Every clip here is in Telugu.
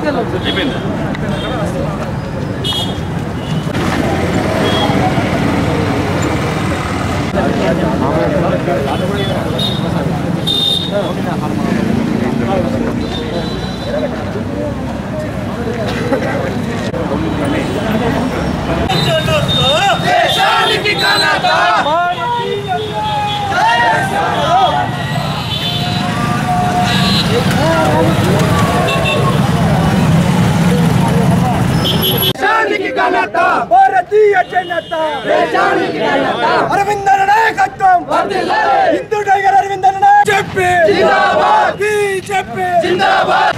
అయిపోయిందా దేశానికి ఘనత భారతీయ జనత దేశానికి ఘనత అరవింద నాయకత్వం హిందూ టైగర్ అరవింద చెప్పి జిందాబాద్ చెప్పి జిందాబాద్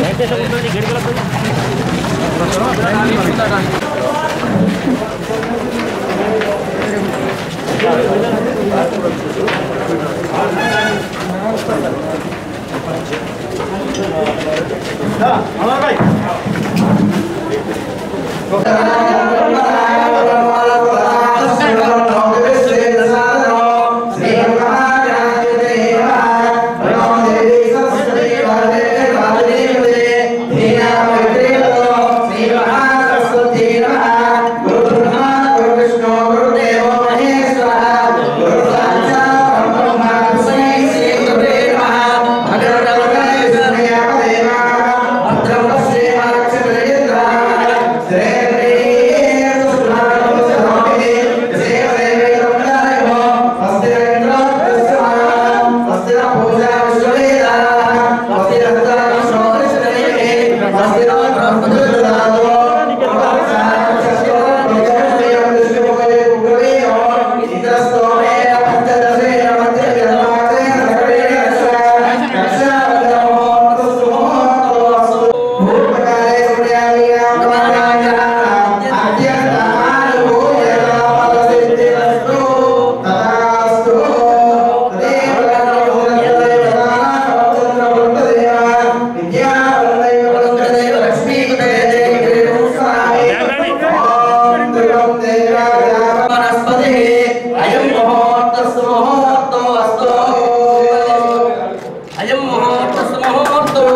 అయం ముహూర్తస్సు ముహూర్తో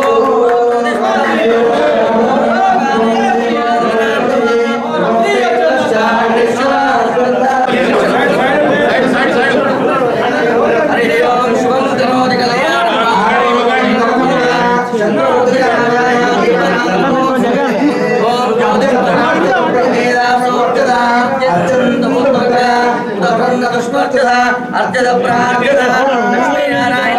హరి ఓం శుభం కరోతి అర్జద ప్రార్థన లక్ష్మీనారాయణ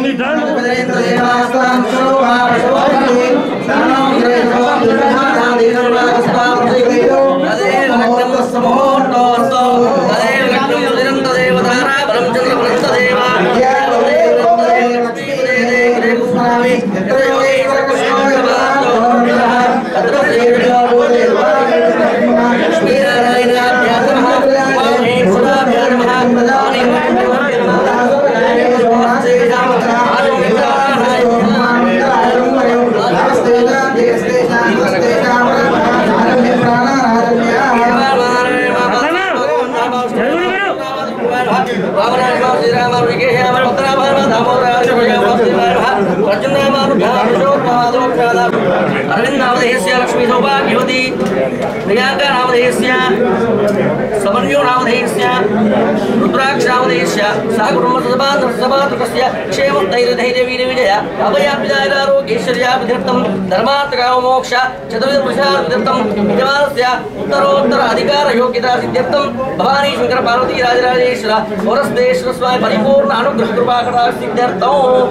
అరవిందావదేశస్య లక్ష్మీ సౌభాగ్యవతి ప్రియాంకా నామధేయస్య సమన్యో నామధేయస్య రుద్రాక్ష నామధేయస్య సహ కుటుంబ సదబాంధవ సమాతృకస్య క్షేమం ధైర్య ధైర్య వీర విజయ అభయాభిదారోగ్యైశ్వర్యాభిధర్థం ధర్మార్థకామ మోక్ష చతుర్విషాభిధర్థం యజమానస్య ఉత్తరోత్తర అధికార యోగ్యతా సిద్ధ్యర్థం భవానీ శంకర పార్వతీ రాజరాజేశ్వర పురస్దేశ్వర స్వామి పరిపూర్ణ అనుగ్రహ కృపాకటా సిద్ధ్యర్థం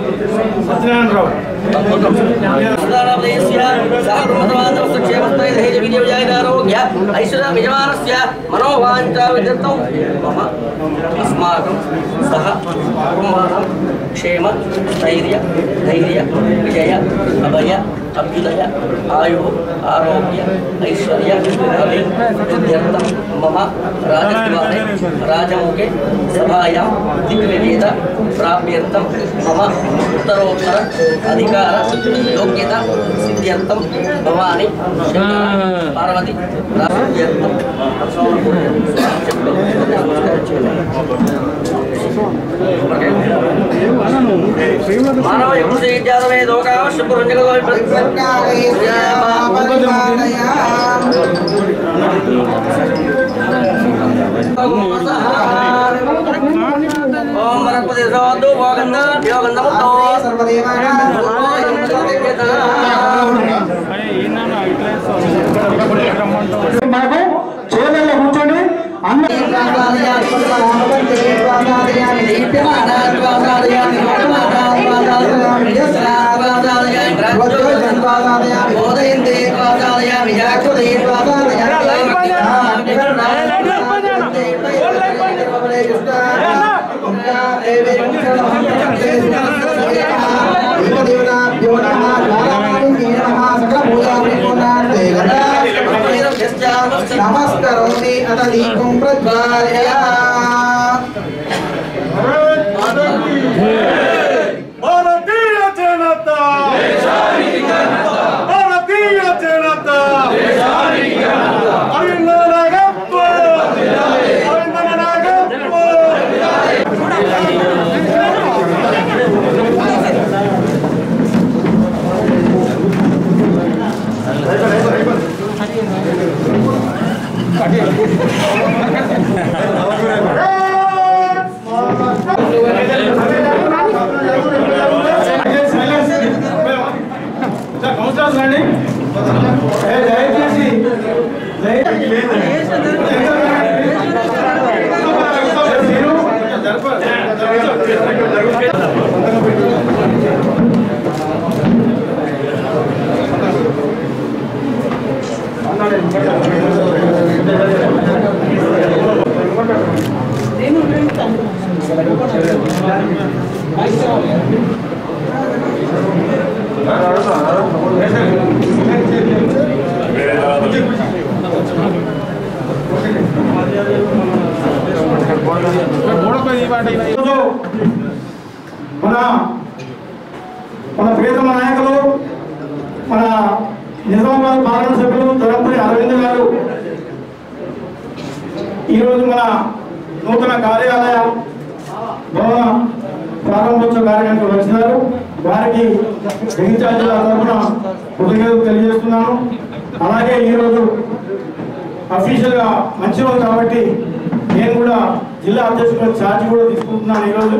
క్షేమస్థైర్యవిజయారోగ్య ఐశ్వర్య యజమానస్య మనోవాంఛావిధర్థం మమ అస్మాకం సహ కుటుంబానం క్షేమ స్థైర్య ధైర్య విజయ అభయ అభ్యుదయ ఆయు ఆరోగ్య ఐశ్వర్య అభివృద్ధ్యర్థం మమ రాజద్వారే రాజముఖే సభాయాం దిగ్వివేద ప్రాప్యర్థం మమ ఉత్తరోత్తర అధికార యోగ్యత సిద్ధ్యర్థం భవాని శంకర పార్వతి ప్రాప్యర్థం మానవ యువతి జాతమే దోకావశ్య పురంజగలో ఓం వరపతి సోదు భోగంద యోగందముతో మనకు చేతుల్లో కూర్చొని అన్న నమస్కరోమి అత దీపం ప్రజ్వాల్య భారతీయ జనతా భారతీయ జనతా అభినందన నాగప్ప అభినందన నాగప్ప కౌన్సిలర్స్ రండి ఏ, దయచేసి ఈరోజు మన మన ప్రియతమ నాయకులు మన నిజామాబాద్ పార్లమెంట్ సభ్యులు ధరంపురి అరవింద్ గారు ఈరోజు మన నూతన కార్యాలయ భవన ప్రారంభోత్సవ కార్యక్రమానికి వచ్చినారు వారికి జగిత్యాల జిల్లా తరఫున కృతజ్ఞతలు తెలియజేస్తున్నాను అలాగే ఈరోజు అఫీషియల్ గా మంచి రోజు కాబట్టి నేను కూడా జిల్లా అధ్యక్షుడు ఛార్జ్ కూడా తీసుకుంటున్నాను ఈరోజు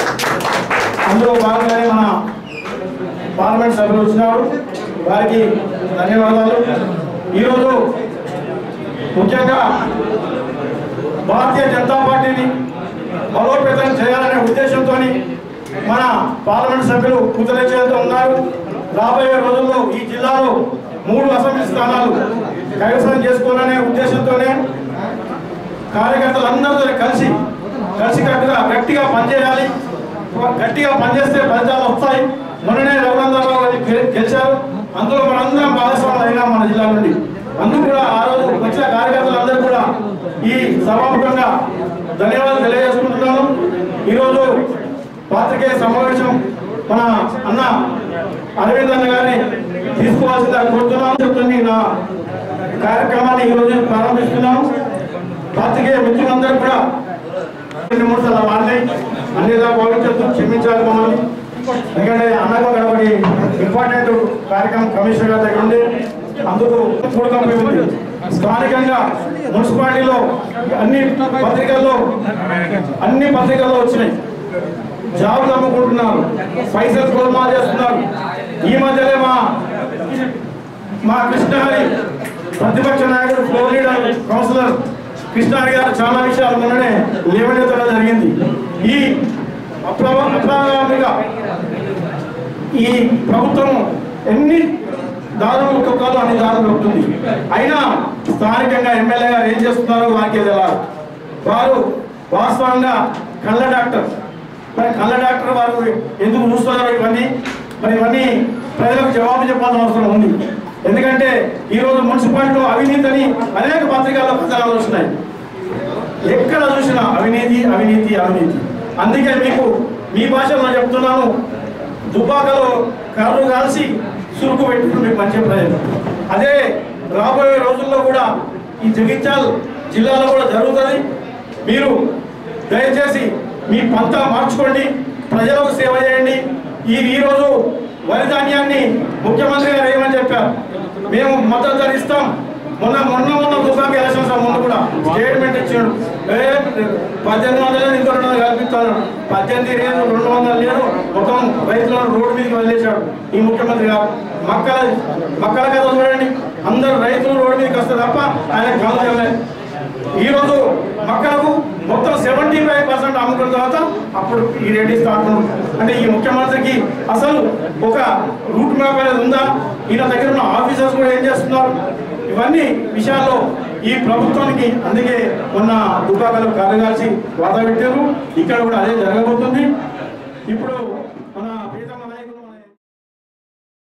అందులో భాగంగానే మన పార్లమెంట్ సభ్యులు వచ్చినారు వారికి ధన్యవాదాలు ఈరోజు ముఖ్యంగా భారతీయ జనతా పార్టీని బలోపేతం చేయాలనే ఉద్దేశంతో మన పార్లమెంట్ సభ్యులు కుదరచేస్తూ ఉన్నారు రాబోయే రోజుల్లో ఈ జిల్లాలో మూడు అసెంబ్లీ స్థానాలు కైవసం చేసుకోవాలనే ఉద్దేశంతోనే కార్యకర్తలందరితో కలిసి కలిసికట్టుగా గట్టిగా పనిచేయాలి గట్టిగా పనిచేస్తే ఫలితాలు వస్తాయి మొన్ననే రఘునందరావు గారు గె- గెలిచారు అందులో మనందరం భాగస్వాములు అయినా మన జిల్లా నుండి అందుకు కూడా ఆ రోజు వచ్చిన కార్యకర్తలందరూ కూడా ఈ సభాముఖంగా ధన్యవాదాలు తెలియజేసుకుంటున్నాను ఈరోజు పాత్రికేయ సమావేశం మన అన్న అరవింద్ అన్న గారిని తీసుకోవాల్సిందిగా కోరుతున్నాను చెప్తుంది నా కార్యక్రమాన్ని ఈరోజు ప్రారంభిస్తున్నాము పాత్రికేయ మిత్రులందరూ కూడా రెండు మూడు సార్లు వాడినాయి అన్ని భావించద్దు క్షమించాలి మమ్మల్ని ఎందుకంటే అన్నకు అక్కడ ఒకటి ఇంపార్టెంట్ కార్యక్రమం కమిషనర్ గారి దగ్గర ఉంది అందుకు కూడకంపై ఉంది స్థానికంగా మున్సిపాలిటీలో అన్ని పత్రికల్లో అన్ని పత్రికల్లో వచ్చినాయి జాబులు అమ్ముకుంటున్నారు పైసలు గోల్మాల్ చేస్తున్నారు ఈ మధ్యనే మా మా కృష్ణహరి ప్రతిపక్ష నాయకుడు ఫ్లోర్ లీడర్ కౌన్సిలర్ కృష్ణహరి గారు చాలా విషయాలు మొన్ననే లేవనెత్తడం జరిగింది ఈ అప్రవ అప్రగామిగా ఈ ప్రభుత్వం ఎన్ని దారులు తొక్కాలో అన్ని దారులు తొక్కుతుంది అయినా స్థానికంగా ఎమ్మెల్యే గారు ఏం చేస్తున్నారో వారికి తెలియాలి వారు వాస్తవంగా కళ్ళ డాక్టర్ మరి కళ్ళ డాక్టర్ వారు ఎందుకు చూస్తున్నారో ఇవన్నీ మరి ఇవన్నీ ప్రజలకు జవాబు చెప్పాల్సిన అవసరం ఉంది ఎందుకంటే ఈరోజు మున్సిపాలిటీలో అవినీతి అని అనేక పత్రికల్లో కథనాలు వస్తున్నాయి ఎక్కడ చూసినా అవినీతి అవినీతి అవినీతి అందుకే మీకు మీ భాషలో చెప్తున్నాను దుబ్బాకలో కర్రు కాల్చి సురుకు పెట్టుకుని మీకు మంచి ప్రయోజనం అదే రాబోయే రోజుల్లో కూడా ఈ జగిత్యాల్ జిల్లాలో కూడా జరుగుతుంది మీరు దయచేసి మీ పంత మార్చుకోండి ప్రజలకు సేవ చేయండి ఈ ఈరోజు వరి ధాన్యాన్ని ముఖ్యమంత్రి గారు ఏమని చెప్పారు మేము మద్దతు ధర ఇస్తాం మొన్న మొన్న మొన్న దుబాక ఎలక్షన్స్ ముందు కూడా స్టేట్మెంట్ ఇచ్చాడు ఏ పద్దెనిమిది వందలు ఇంకో రెండు వందలు కల్పిస్తాను పద్దెనిమిది లేదు రెండు వందలు లేదు మొత్తం రైతులను రోడ్డు మీదకి వదిలేశాడు ఈ ముఖ్యమంత్రి గారు మక్కల మక్కల కథ చూడండి అందరు రైతులు రోడ్డు మీదకి వస్తారు తప్ప ఆయన కాదు ఈ రోజు మక్కలకు మొత్తం సెవెంటీ ఫైవ్ పర్సెంట్ అమ్ముకున్న తర్వాత అప్పుడు ఈ రేట్ స్టార్ట్ అంటే ఈ ముఖ్యమంత్రికి అసలు ఒక రూట్ మ్యాప్ అనేది ఉందా ఈయన దగ్గర ఉన్న ఆఫీసర్స్ కూడా ఏం చేస్తున్నారు ఇవన్నీ విషయాల్లో ఈ ప్రభుత్వానికి అందుకే మొన్న దుబ్బాకలు కర్రగాల్చి వాదా పెట్టారు ఇక్కడ కూడా అదే జరగబోతుంది ఇప్పుడు